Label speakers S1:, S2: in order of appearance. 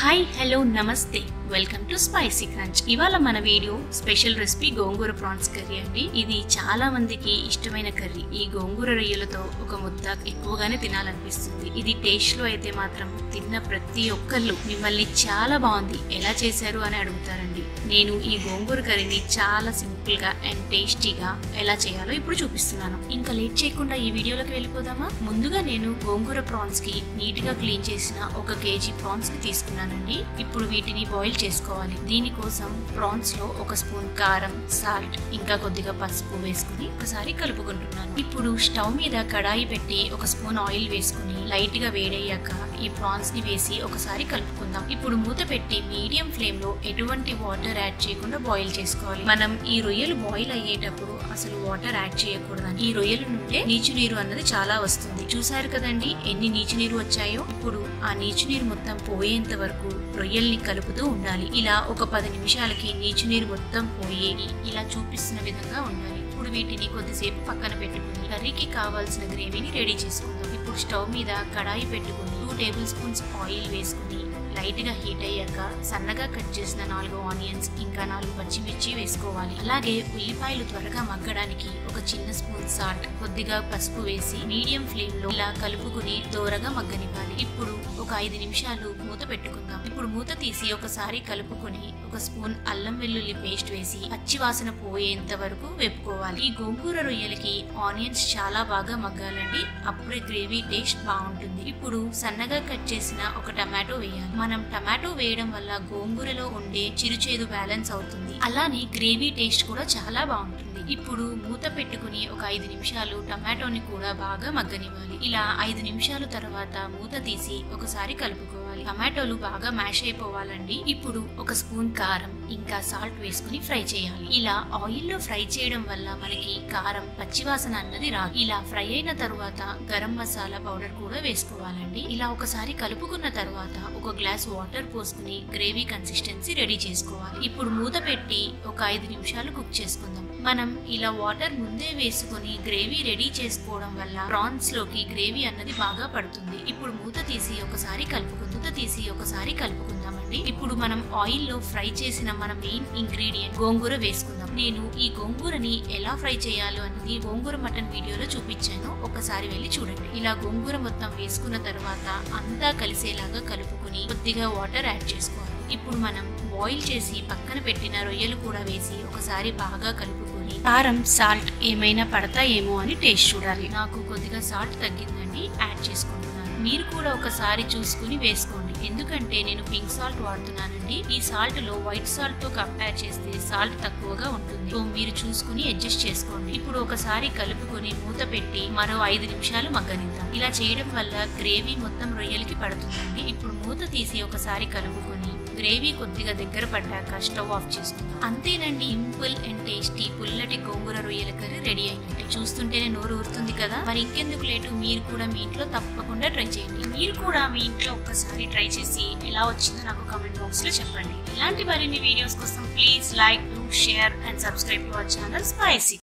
S1: hi hello నమస్తే welcome to spicy crunch ఇవాళ మన వీడియో స్పెషల్ రెసిపీ గోంగూర ప్రాన్స్ కర్రీ అండి ఇది చాలా మందికి ఇష్టమైన కర్రీ ఈ గోంగూర రొయ్యలతో ఒక ముద్ద ఎక్కువగానే తినాలనిపిస్తుంది ఇది టేస్ట్ లో అయితే మాత్రం తిన్న ప్రతి ఒక్కళ్ళు మిమ్మల్ని చాలా బాగుంది ఎలా చేశారు అని అడుగుతారండి నేను ఈ గోంగూర కర్రీని చాలా సింపుల్ గా అండ్ టేస్టీగా ఎలా చేయాలో ఇప్పుడు చూపిస్తున్నాను ఇంకా లేట్ చేయకుండా ఈ వీడియోలోకి వెళ్ళిపోదామా ముందుగా నేను గోంగూర ప్రాన్స్ కి నీట్ గా క్లీన్ చేసిన ఒక కేజీ ప్రాన్స్ ని తీసుకున్నానండి ఇప్పుడు వీటిని బాయిల్ చేసుకోవాలి దీనికోసం ప్రాన్స్ లో ఒక స్పూన్ కారం సాల్ట్ ఇంకా కొద్దిగా పసుపు వేసుకుని ఒకసారి కలుపుకుంటున్నాను ఇప్పుడు స్టవ్ మీద కడాయి పెట్టి ఒక స్పూన్ ఆయిల్ వేసుకుని లైట్ గా వేడయ్యాక ఈ ప్రాన్స్ ని వేసి ఒకసారి కలుపుకుందాం ఇప్పుడు మూత పెట్టి మీడియం ఫ్లేమ్ లో ఎటువంటి వాటర్ యాడ్ చేయకుండా బాయిల్ చేసుకోవాలి మనం ఈ రొయ్యలు బాయిల్ అయ్యేటప్పుడు అసలు వాటర్ యాడ్ చేయకూడదండి ఈ రొయ్యల నుండే నీచు నీరు అన్నది చాలా వస్తుంది చూసారు కదండి ఎన్ని నీచు నీరు వచ్చాయో ఇప్పుడు ఆ నీచు నీరు మొత్తం పోయేంత వరకు రొయ్యల్ని కలుపుతూ ఉండాలి ఇలా ఒక పది నిమిషాలకి నీచు నీరు మొత్తం పోయి ఇలా చూపిస్తున్న విధంగా ఉండాలి ఇప్పుడు వీటిని కొద్దిసేపు పక్కన పెట్టుకుని కర్రీకి కావాల్సిన గ్రేవీని రెడీ చేసుకుందాం ఇప్పుడు స్టవ్ మీద కడాయి పెట్టుకుని టూ టేబుల్ స్పూన్స్ ఆయిల్ వేసుకుని లైట్ గా హీట్ అయ్యాక సన్నగా కట్ చేసిన నాలుగు ఆనియన్స్ ఇంకా నాలుగు పచ్చిమిర్చి వేసుకోవాలి అలాగే ఉల్లిపాయలు త్వరగా మగ్గడానికి ఒక చిన్న స్పూన్ సాల్ట్ కొద్దిగా పసుపు వేసి మీడియం ఫ్లేమ్ లో ఇలా కలుపుకుని దోరగా మగ్గనివ్వాలి ఇప్పుడు ఒక ఐదు నిమిషాలు మూత పెట్టుకుందాం ఇప్పుడు మూత తీసి ఒకసారి కలుపుకొని ఒక స్పూన్ అల్లం వెల్లుల్లి పేస్ట్ వేసి పచ్చి వాసన పోయేంత వరకు వేపుకోవాలి ఈ గోంగూర రొయ్యలకి ఆనియన్స్ చాలా బాగా మగ్గాలండి అప్పుడే గ్రేవీ టేస్ట్ బాగుంటుంది ఇప్పుడు సన్నగా కట్ చేసిన ఒక టమాటో వేయాలి మనం టమాటో వేయడం వల్ల గోంగూరలో ఉండే చిరుచేదు బ్యాలెన్స్ అవుతుంది అలానే గ్రేవీ టేస్ట్ కూడా చాలా బాగుంటుంది ఇప్పుడు మూత పెట్టుకుని ఒక ఐదు నిమిషాలు టమాటోని కూడా బాగా మగ్గనివ్వాలి ఇలా ఐదు నిమిషాల తర్వాత మూత తీసి ఒకసారి కలుపుకోవాలి టమాటోలు బాగా మ్యాష్ అయిపోవాలండి ఇప్పుడు ఒక స్పూన్ కారం ఇంకా సాల్ట్ వేసుకుని ఫ్రై చేయాలి ఇలా ఆయిల్ లో ఫ్రై చేయడం వల్ల మనకి కారం పచ్చివాసన అన్నది రాదు ఇలా ఫ్రై అయిన తర్వాత గరం మసాలా పౌడర్ కూడా వేసుకోవాలండి ఇలా ఒకసారి కలుపుకున్న తర్వాత ఒక గ్లాస్ వాటర్ పోసుకుని గ్రేవీ కన్సిస్టెన్సీ రెడీ చేసుకోవాలి ఇప్పుడు మూత పెట్టి ఒక ఐదు నిమిషాలు కుక్ చేసుకుందాం మనం ఇలా వాటర్ ముందే వేసుకుని గ్రేవీ రెడీ చేసుకోవడం వల్ల ప్రాన్స్ లోకి గ్రేవీ అన్నది బాగా పడుతుంది ఇప్పుడు మూత తీసి ఒకసారి కలుపుకుందాం మూత తీసి ఒకసారి కలుపుకుందామండి ఇప్పుడు మనం ఆయిల్ లో ఫ్రై చేసిన మన మెయిన్ ఇంగ్రీడియంట్ గోంగూర వేసుకుందాం నేను ఈ గోంగూరని ఎలా ఫ్రై చేయాలో అనేది గోంగూర మటన్ వీడియోలో చూపించాను ఒకసారి వెళ్ళి చూడండి ఇలా గోంగూర మొత్తం వేసుకున్న తర్వాత అంతా కలిసేలాగా కలుపుకుని కొద్దిగా వాటర్ యాడ్ చేసుకోవాలి ఇప్పుడు మనం బాయిల్ చేసి పక్కన పెట్టిన రొయ్యలు కూడా వేసి ఒకసారి బాగా కలుపుకొని కారం సాల్ట్ ఏమైనా పడతాయేమో అని టేస్ట్ చూడాలి నాకు కొద్దిగా సాల్ట్ తగ్గిందండి యాడ్ చేసుకుంటున్నాను మీరు కూడా ఒకసారి చూసుకుని వేసుకోండి ఎందుకంటే నేను పింక్ సాల్ట్ వాడుతున్నానండి ఈ సాల్ట్ లో వైట్ సాల్ట్ తో కంపేర్ చేస్తే సాల్ట్ తక్కువగా ఉంటుంది సో మీరు చూసుకుని అడ్జస్ట్ చేసుకోండి ఇప్పుడు ఒకసారి కలుపుకొని మూత పెట్టి మరో ఐదు నిమిషాలు మగ్గనిద్దాం ఇలా చేయడం వల్ల గ్రేవీ మొత్తం రొయ్యలకి పడుతుందండి ఇప్పుడు మూత తీసి ఒకసారి కలుపుకొని గ్రేవీ కొద్దిగా దగ్గర పడ్డాక స్టవ్ ఆఫ్ చేసుకుందాం అంతేనండి సింపుల్ అండ్ టేస్టీ పుల్లటి గోంగూర రొయ్యల కర్రీ రెడీ అయినట్టు చూస్తుంటేనే నోరు ఊరుతుంది కదా మరి ఇంకెందుకు లేటు మీరు కూడా మీ ఇంట్లో తప్పకుండా ట్రై చేయండి మీరు కూడా మీ ఇంట్లో ఒక్కసారి ట్రై చేసి ఎలా వచ్చిందో నాకు కామెంట్ బాక్స్ లో చెప్పండి ఇలాంటి మరిన్ని వీడియోస్ కోసం please like to share and subscribe to our channel spicy